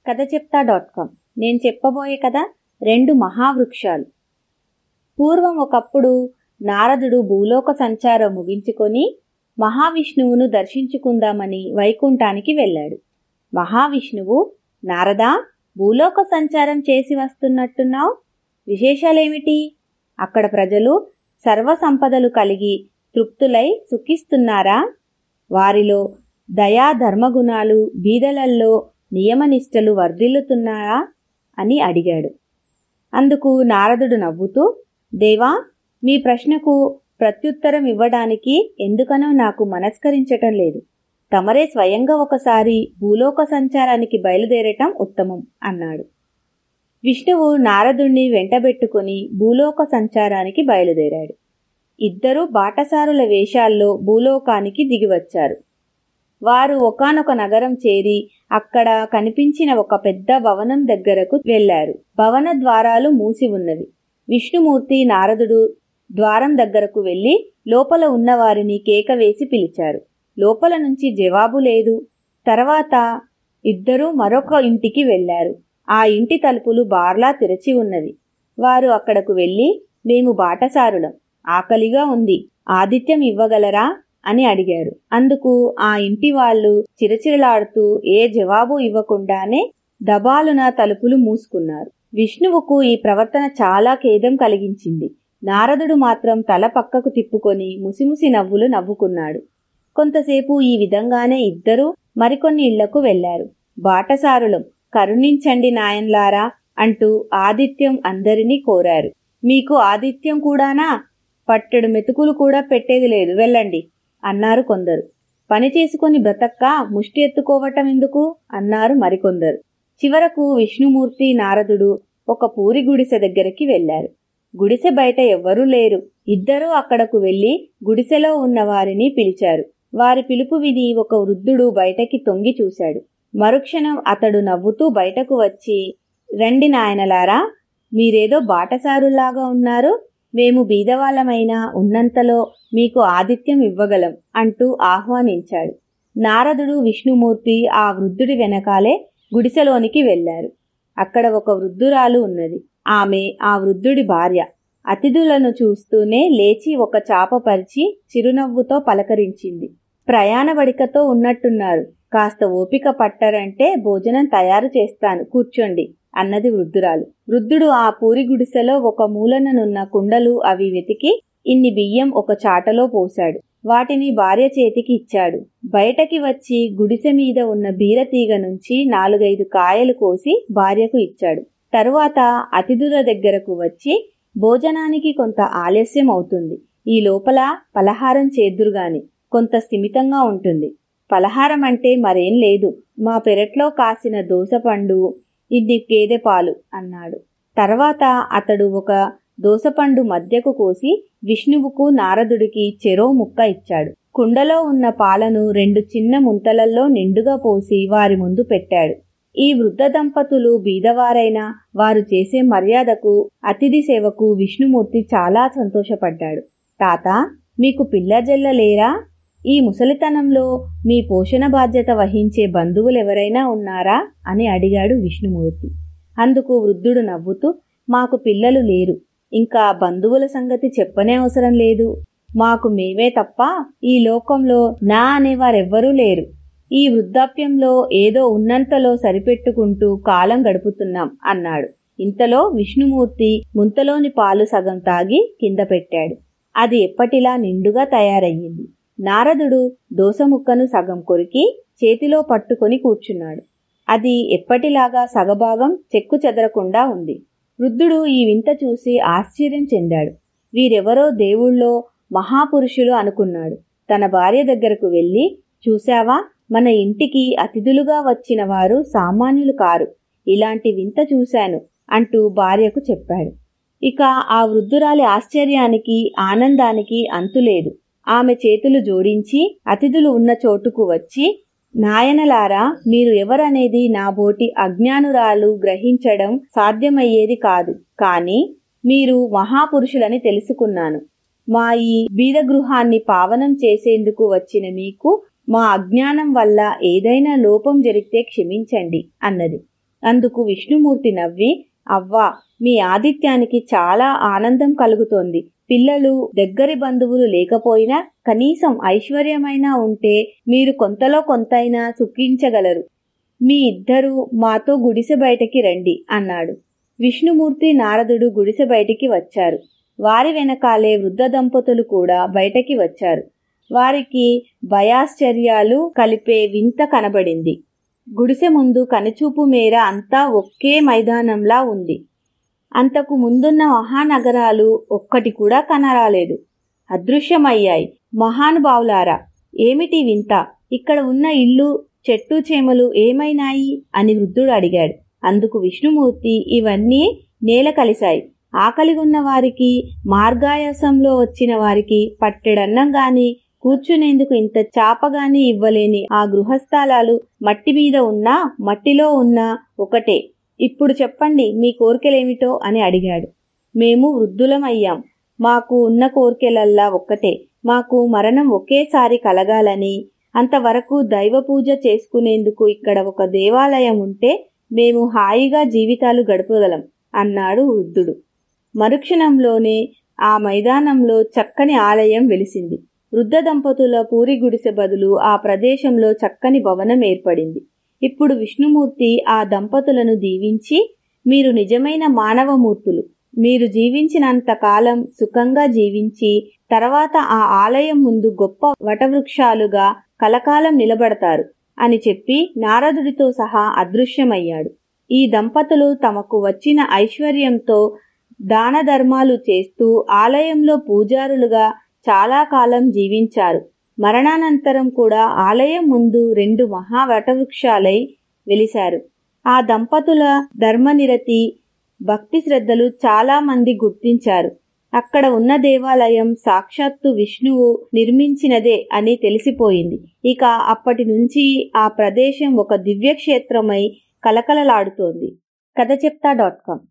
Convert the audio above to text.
కథ చెప్తా dot com నేను చెప్పబోయే కథ రెండు మహావృక్షాలు పూర్వం ఒకప్పుడు నారదుడు భూలోక సంచారం ముగించుకొని మహావిష్ణువును దర్శించుకుందామని వైకుంఠానికి వెళ్ళాడు మహావిష్ణువు నారదా భూలోక సంచారం చేసి వస్తున్నట్టున్నావు విశేషాలేమిటి అక్కడ ప్రజలు సర్వ సంపదలు కలిగి తృప్తులై సుఖిస్తున్నారా వారిలో దయా ధర్మగుణాలు బీదలల్లో నియమనిష్టలు వర్ధిల్లుతున్నారా అని అడిగాడు అందుకు నారదుడు నవ్వుతూ దేవా మీ ప్రశ్నకు ప్రత్యుత్తరం ఇవ్వడానికి ఎందుకనో నాకు మనస్కరించటం లేదు తమరే స్వయంగా ఒకసారి భూలోక సంచారానికి బయలుదేరటం ఉత్తమం అన్నాడు విష్ణువు నారదుణ్ణి వెంటబెట్టుకుని భూలోక సంచారానికి బయలుదేరాడు ఇద్దరూ బాటసారుల వేషాల్లో భూలోకానికి దిగివచ్చారు వారు ఒకానొక నగరం చేరి అక్కడ కనిపించిన ఒక పెద్ద భవనం దగ్గరకు వెళ్లారు భవన ద్వారాలు మూసి ఉన్నవి విష్ణుమూర్తి నారదుడు ద్వారం దగ్గరకు వెళ్లి లోపల ఉన్నవారిని కేక వేసి పిలిచారు లోపల నుంచి జవాబు లేదు తర్వాత ఇద్దరూ మరొక ఇంటికి వెళ్లారు ఆ ఇంటి తలుపులు బార్లా తెరచి ఉన్నవి వారు అక్కడకు వెళ్లి మేము బాటసారులం ఆకలిగా ఉంది ఆతిథ్యం ఇవ్వగలరా అని అడిగారు అందుకు ఆ ఇంటి వాళ్ళు చిరచిరలాడుతూ ఏ జవాబు ఇవ్వకుండానే దబాలున తలుపులు మూసుకున్నారు విష్ణువుకు ఈ ప్రవర్తన చాలా ఖేదం కలిగించింది నారదుడు మాత్రం తల పక్కకు తిప్పుకొని ముసిముసి నవ్వులు నవ్వుకున్నాడు కొంతసేపు ఈ విధంగానే ఇద్దరూ మరికొన్ని ఇళ్లకు వెళ్లారు బాటసారులం కరుణించండి నాయన్లారా అంటూ ఆదిత్యం అందరినీ కోరారు మీకు ఆదిత్యం కూడానా పట్టెడు మెతుకులు కూడా పెట్టేది లేదు వెళ్ళండి అన్నారు కొందరు పని చేసుకొని బ్రతక్క ముష్టి ఎత్తుకోవటం ఎందుకు అన్నారు మరికొందరు చివరకు విష్ణుమూర్తి నారదుడు ఒక పూరి గుడిసె దగ్గరికి వెళ్లారు గుడిసె బయట ఎవ్వరూ లేరు ఇద్దరూ అక్కడకు వెళ్లి గుడిసెలో ఉన్న వారిని పిలిచారు వారి పిలుపు విని ఒక వృద్ధుడు బయటకి తొంగి చూశాడు మరుక్షణం అతడు నవ్వుతూ బయటకు వచ్చి రండి నాయనలారా మీరేదో బాటసారులాగా ఉన్నారు మేము బీదవాళ్ళమైనా ఉన్నంతలో మీకు ఆతిథ్యం ఇవ్వగలం అంటూ ఆహ్వానించాడు నారదుడు విష్ణుమూర్తి ఆ వృద్ధుడి వెనకాలే గుడిసెలోనికి వెళ్లారు అక్కడ ఒక వృద్ధురాలు ఉన్నది ఆమె ఆ వృద్ధుడి భార్య అతిథులను చూస్తూనే లేచి ఒక చాప పరిచి చిరునవ్వుతో పలకరించింది ప్రయాణవడికతో ఉన్నట్టున్నారు కాస్త ఓపిక పట్టరంటే భోజనం తయారు చేస్తాను కూర్చోండి అన్నది వృద్ధురాలు వృద్ధుడు ఆ పూరి గుడిసెలో ఒక మూలననున్న కుండలు అవి వెతికి ఇన్ని బియ్యం ఒక చాటలో పోశాడు వాటిని భార్య చేతికి ఇచ్చాడు బయటకి వచ్చి గుడిసె మీద ఉన్న బీరతీగ నుంచి నాలుగైదు కాయలు కోసి భార్యకు ఇచ్చాడు తరువాత అతిథుల దగ్గరకు వచ్చి భోజనానికి కొంత ఆలస్యం అవుతుంది ఈ లోపల పలహారం చేద్దురుగాని కొంత స్థిమితంగా ఉంటుంది పలహారం అంటే మరేం లేదు మా పెరట్లో కాసిన దోసపండు ఇది గేదె పాలు అన్నాడు తర్వాత అతడు ఒక దోసపండు మధ్యకు కోసి విష్ణువుకు నారదుడికి చెరో ముక్క ఇచ్చాడు కుండలో ఉన్న పాలను రెండు చిన్న ముంతలల్లో నిండుగా పోసి వారి ముందు పెట్టాడు ఈ వృద్ధ దంపతులు బీదవారైనా వారు చేసే మర్యాదకు అతిథి సేవకు విష్ణుమూర్తి చాలా సంతోషపడ్డాడు తాత మీకు పిల్లజెల్ల లేరా ఈ ముసలితనంలో మీ పోషణ బాధ్యత వహించే బంధువులెవరైనా ఉన్నారా అని అడిగాడు విష్ణుమూర్తి అందుకు వృద్ధుడు నవ్వుతూ మాకు పిల్లలు లేరు ఇంకా బంధువుల సంగతి చెప్పనే అవసరం లేదు మాకు మేమే తప్ప ఈ లోకంలో నా అనేవారెవ్వరూ లేరు ఈ వృద్ధాప్యంలో ఏదో ఉన్నంతలో సరిపెట్టుకుంటూ కాలం గడుపుతున్నాం అన్నాడు ఇంతలో విష్ణుమూర్తి ముంతలోని పాలు సగం తాగి కింద పెట్టాడు అది ఎప్పటిలా నిండుగా తయారయ్యింది నారదుడు దోసముక్కను సగం కొరికి చేతిలో పట్టుకొని కూర్చున్నాడు అది ఎప్పటిలాగా సగభాగం చెక్కు చెదరకుండా ఉంది వృద్ధుడు ఈ వింత చూసి ఆశ్చర్యం చెందాడు వీరెవరో దేవుళ్ళో మహాపురుషులు అనుకున్నాడు తన భార్య దగ్గరకు వెళ్ళి చూశావా మన ఇంటికి అతిథులుగా వచ్చిన వారు సామాన్యులు కారు ఇలాంటి వింత చూశాను అంటూ భార్యకు చెప్పాడు ఇక ఆ వృద్ధురాలి ఆశ్చర్యానికి ఆనందానికి అంతులేదు ఆమె చేతులు జోడించి అతిథులు ఉన్న చోటుకు వచ్చి నాయనలారా మీరు ఎవరనేది నా బోటి అజ్ఞానురాలు గ్రహించడం సాధ్యమయ్యేది కాదు కానీ మీరు మహాపురుషులని తెలుసుకున్నాను మా ఈ బీద గృహాన్ని పావనం చేసేందుకు వచ్చిన మీకు మా అజ్ఞానం వల్ల ఏదైనా లోపం జరిగితే క్షమించండి అన్నది అందుకు విష్ణుమూర్తి నవ్వి అవ్వా మీ ఆదిత్యానికి చాలా ఆనందం కలుగుతోంది పిల్లలు దగ్గరి బంధువులు లేకపోయినా కనీసం ఐశ్వర్యమైనా ఉంటే మీరు కొంతలో కొంతైనా సుఖించగలరు మీ ఇద్దరూ మాతో గుడిసె బయటకి రండి అన్నాడు విష్ణుమూర్తి నారదుడు గుడిసె బయటికి వచ్చారు వారి వెనకాలే వృద్ధ దంపతులు కూడా బయటకి వచ్చారు వారికి భయాశ్చర్యాలు కలిపే వింత కనబడింది గుడిసె ముందు కనుచూపు మేర అంతా ఒకే మైదానంలా ఉంది అంతకు ముందున్న మహానగరాలు ఒక్కటి కూడా కనరాలేదు అదృశ్యమయ్యాయి మహానుభావులారా ఏమిటి వింత ఇక్కడ ఉన్న ఇల్లు చెట్టు చేమలు ఏమైనాయి అని వృద్ధుడు అడిగాడు అందుకు విష్ణుమూర్తి ఇవన్నీ నేల కలిశాయి ఆకలిగున్న వారికి మార్గాయాసంలో వచ్చిన వారికి పట్టెడన్నం గాని కూర్చునేందుకు ఇంత చాపగాని ఇవ్వలేని ఆ గృహస్థలాలు మట్టి మీద ఉన్నా మట్టిలో ఉన్నా ఒకటే ఇప్పుడు చెప్పండి మీ కోరికలేమిటో అని అడిగాడు మేము వృద్ధులమయ్యాం మాకు ఉన్న కోరికలల్లా ఒక్కటే మాకు మరణం ఒకేసారి కలగాలని అంతవరకు దైవ పూజ చేసుకునేందుకు ఇక్కడ ఒక దేవాలయం ఉంటే మేము హాయిగా జీవితాలు గడపగలం అన్నాడు వృద్ధుడు మరుక్షణంలోనే ఆ మైదానంలో చక్కని ఆలయం వెలిసింది వృద్ధ దంపతుల పూరి గుడిసె బదులు ఆ ప్రదేశంలో చక్కని భవనం ఏర్పడింది ఇప్పుడు విష్ణుమూర్తి ఆ దంపతులను దీవించి మీరు నిజమైన మానవమూర్తులు మీరు జీవించినంత కాలం సుఖంగా జీవించి తర్వాత ఆ ఆలయం ముందు గొప్ప వటవృక్షాలుగా కలకాలం నిలబడతారు అని చెప్పి నారదుడితో సహా అదృశ్యమయ్యాడు ఈ దంపతులు తమకు వచ్చిన ఐశ్వర్యంతో దాన ధర్మాలు చేస్తూ ఆలయంలో పూజారులుగా చాలా కాలం జీవించారు మరణానంతరం కూడా ఆలయం ముందు రెండు మహా వటవృక్షాలై వెలిశారు ఆ దంపతుల ధర్మనిరతి భక్తి శ్రద్ధలు చాలా మంది గుర్తించారు అక్కడ ఉన్న దేవాలయం సాక్షాత్తు విష్ణువు నిర్మించినదే అని తెలిసిపోయింది ఇక అప్పటి నుంచి ఆ ప్రదేశం ఒక దివ్యక్షేత్రమై కలకలలాడుతోంది కథ చెప్తా డాట్ కామ్